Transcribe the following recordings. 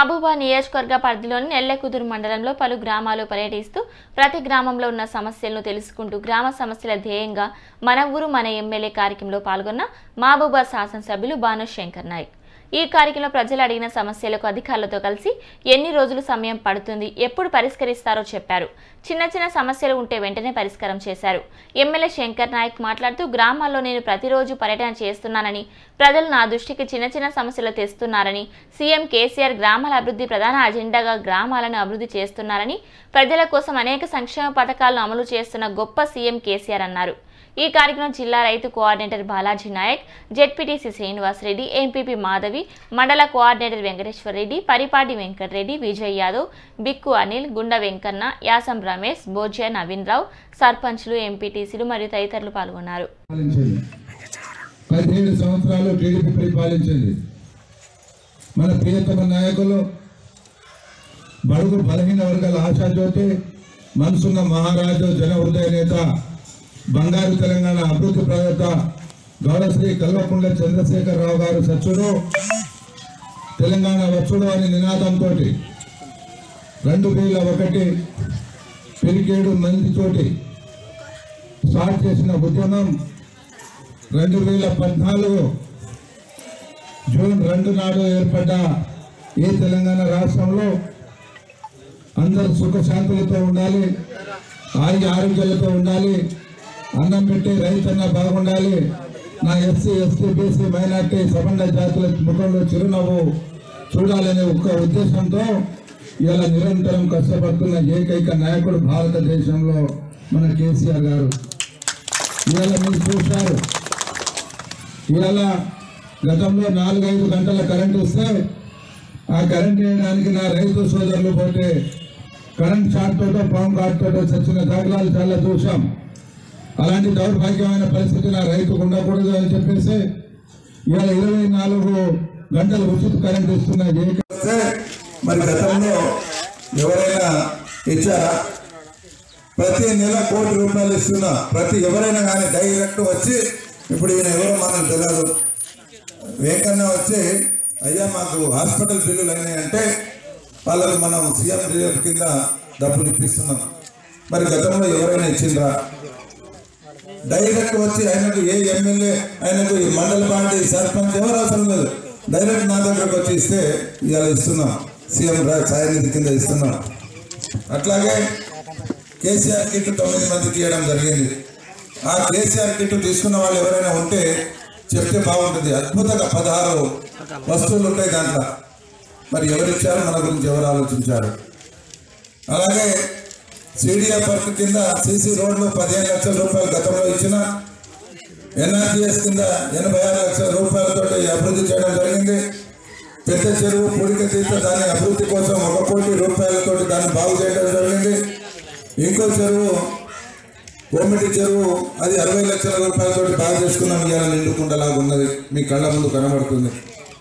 మహబూబా నియోజకవర్గ పరిధిలోని నెల్లెకుదురు మండలంలో పలు గ్రామాలు పర్యటిస్తూ ప్రతి గ్రామంలో ఉన్న సమస్యలను తెలుసుకుంటూ గ్రామ సమస్యల ధ్యేయంగా మన ఊరు మన ఎమ్మెల్యే కార్యక్రమంలో పాల్గొన్న మహబూబా శాసనసభ్యులు భాను శంకర్ నాయక్ ఈ కార్యక్రమంలో ప్రజలు అడిగిన సమస్యలకు అధికారులతో కలిసి ఎన్ని రోజులు సమయం పడుతుంది ఎప్పుడు పరిష్కరిస్తారో చెప్పారు చిన్న చిన్న సమస్యలు ఉంటే వెంటనే పరిష్కారం చేశారు ఎమ్మెల్యే శంకర్ నాయక్ మాట్లాడుతూ గ్రామాల్లో నేను ప్రతిరోజు పర్యటన చేస్తున్నానని ప్రజలు నా దృష్టికి చిన్న చిన్న సమస్యలు తెస్తున్నారని సీఎం కేసీఆర్ గ్రామాల అభివృద్ధి ప్రధాన అజెండాగా గ్రామాలను అభివృద్ధి చేస్తున్నారని ప్రజల కోసం అనేక సంక్షేమ పథకాలను అమలు చేస్తున్న గొప్ప సీఎం కేసీఆర్ అన్నారు ఈ కార్యక్రమం జిల్లా రైతు coordinator Balaji Naik ZPTC Srinivas Reddy MPP Madhavi మండల కోఆర్డినేటర్ వెంకటేశ్వర రెడ్డి పరిపాటి వెంకటరెడ్డి విజయ్ యాదవ్ బిక్కు అనిల్ గుండ వెంకన్న యాసం రమేష్ బోజ్య నవీన్ రావు సర్పంచ్లు ఎంపీటీసీలు మరియు తదితరులు పాల్గొన్నారు పరిపాలించింది పదిహేడు సంవత్సరాలు టీడీపీ పరిపాలించింది మన ప్రియతమ నాయకులు బడుగు బలహీన వర్గాల ఆశాజ్యోతి మనసున్న మహారాజు జన హృదయ నేత బంగారు తెలంగాణ అభివృద్ధి ప్రదాత గౌరవశ్రీ కల్వకుంట్ల చంద్రశేఖరరావు గారు సచ్చుడు తెలంగాణ వచ్చుడు అనే నినాదంతో రెండు వేల ఒకటి పెరికేడు మందితోటి స్టార్ట్ చేసిన ఉద్యమం రెండు వేల పద్నాలుగు జూన్ రెండు నాడు ఏర్పడ్డ ఈ తెలంగాణ రాష్ట్రంలో అందరూ సుఖశాంతులతో ఉండాలి ఆరోగ్య ఆరోగ్యాలతో ఉండాలి అన్నం పెట్టి రైతన్న బాగుండాలి నా ఎస్సీ ఎస్టీ బీసీ మైనార్టీ సబండ జాతుల ముఖంలో చిరునవ్వు చూడాలనే ఒక్క ఉద్దేశంతో ఇలా నిరంతరం కష్టపడుతున్న ఏకైక నాయకుడు భారతదేశంలో మన కేసీఆర్ గారు ఇవాళ మీరు చూశారు ఇవాళ గతంలో నాలుగైదు గంటల కరెంట్ వస్తే ఆ కరెంట్ వేయడానికి నా రైతు సోదరులు పోతే కరెంట్ షార్ట్ తోటో పాము కాట్ తోటో చచ్చిన దాఖలాలు చాలా చూసాం అలాంటి దౌర్భాగ్యమైన పరిస్థితి నా రైతుకు ఉండకూడదు అని చెప్పేసి ఇవాళ ఇరవై నాలుగు గంటలు ఉచిత కరెంట్ ఇస్తున్న ఏక వస్తే మరి గతంలో ఎవరైనా ఇచ్చారా ప్రతి నెల కోటి రూపాయలు ఇస్తున్నా ప్రతి ఎవరైనా కానీ డైరెక్ట్ వచ్చి ఇప్పుడు ఈయన ఎవరో మనకు తెలియదు వెంకన్న వచ్చి అయ్యా మాకు హాస్పిటల్ బిల్లులు అయినాయంటే వాళ్ళకు మనం సీఎం రిలీఫ్ కింద డబ్బులు ఇప్పిస్తున్నాం మరి గతంలో ఎవరైనా ఇచ్చిండ్రా డైరెక్ట్ వచ్చి ఆయనకు ఏ ఎమ్మెల్యే ఆయనకు ఈ మండల పార్టీ సర్పంచ్ ఎవరు అవసరం లేదు డైరెక్ట్ నా దగ్గరకు వచ్చి ఇస్తే ఇవాళ ఇస్తున్నాం సీఎం రా- సాయ నిధి కింద ఇస్తున్నాం అట్లాగే కేసీఆర్ కిట్ తొమ్మిది మందికి ఇవ్వడం జరిగింది ఆ కేసీఆర్ కిట్ తీసుకున్న వాళ్ళు ఎవరైనా ఉంటే చెప్తే బాగుంటుంది అద్భుతంగా పదహారు వస్తువులు ఉంటాయి దాంట్లో మరి ఎవరు ఇచ్చారు మన గురించి ఎవరు ఆలోచించారు అలాగే సిడిఎఫ్ వర్క్ కింద సీసీ రోడ్లు పదిహేను లక్షల రూపాయలు గతంలో ఇచ్చిన ఎన్ఆర్టీఎస్ కింద ఎనభై ఆరు లక్షల రూపాయలతో అభివృద్ధి చేయడం జరిగింది పెద్ద చెరువు పూడిక తీర్థ దాని అభివృద్ధి కోసం ఒక కోటి రూపాయలతో దాన్ని బాగు చేయడం జరిగింది ఇంకో చెరువు కోమిటి చెరువు అది అరవై లక్షల రూపాయలతో బాగు చేసుకున్నాం ఇవాళ నిండుకుండలాగా ఉన్నది మీ కళ్ళ ముందు కనబడుతుంది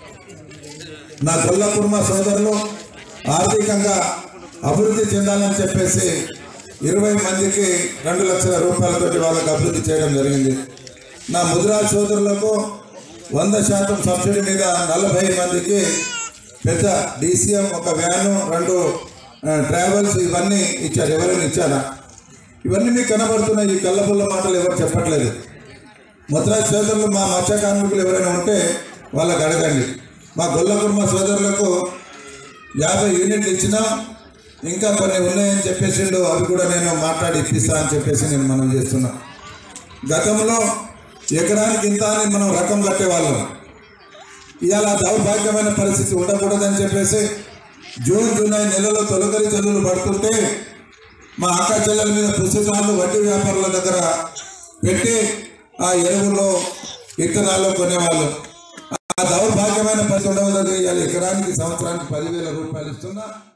నా కొల్లకుర్మ సోదరులు ఆర్థికంగా అభివృద్ధి చెందాలని చెప్పేసి ఇరవై మందికి రెండు లక్షల రూపాయలతోటి వాళ్ళకి అభివృద్ధి చేయడం జరిగింది నా ముద్రా సోదరులకు వంద శాతం సబ్సిడీ మీద నలభై మందికి పెద్ద డీసీఎం ఒక వ్యాను రెండు ఆ, ట్రావెల్స్ ఇవన్నీ ఇచ్చారు ఎవరైనా ఇచ్చారా ఇవన్నీ మీకు కనబడుతున్నాయి ఈ కళ్ళపుల్ల మాటలు ఎవరు చెప్పట్లేదు ముద్రా సోదరులు మా మత్స్య కార్మికులు ఎవరైనా ఉంటే వాళ్ళకి అడగండి మా గొల్లకుర్మ సోదరులకు యాభై యూనిట్లు ఇచ్చినా ఇంకా కొన్ని ఉన్నాయని చెప్పేసిండు అవి కూడా నేను మాట్లాడి ఇప్పిస్తా అని చెప్పేసి నేను మనం చేస్తున్నా గతంలో ఎకరానికి ఇంత అని మనం రకం కట్టేవాళ్ళం ఇవాళ దౌర్భాగ్యమైన పరిస్థితి ఉండకూడదని చెప్పేసి జూన్ జూలై నెలలో తొలగరి చదువులు పడుతుంటే మా అక్క చెల్లెల మీద పుస్తకాలు వడ్డీ వ్యాపారుల దగ్గర పెట్టి ఆ ఎరువులు విత్తనాలు కొనేవాళ్ళు ఆ దౌర్భాగ్యమైన పరిస్థితి ఉండవద్దు ఇవాళ ఎకరానికి సంవత్సరానికి పదివేల రూపాయలు ఇస్తున్నా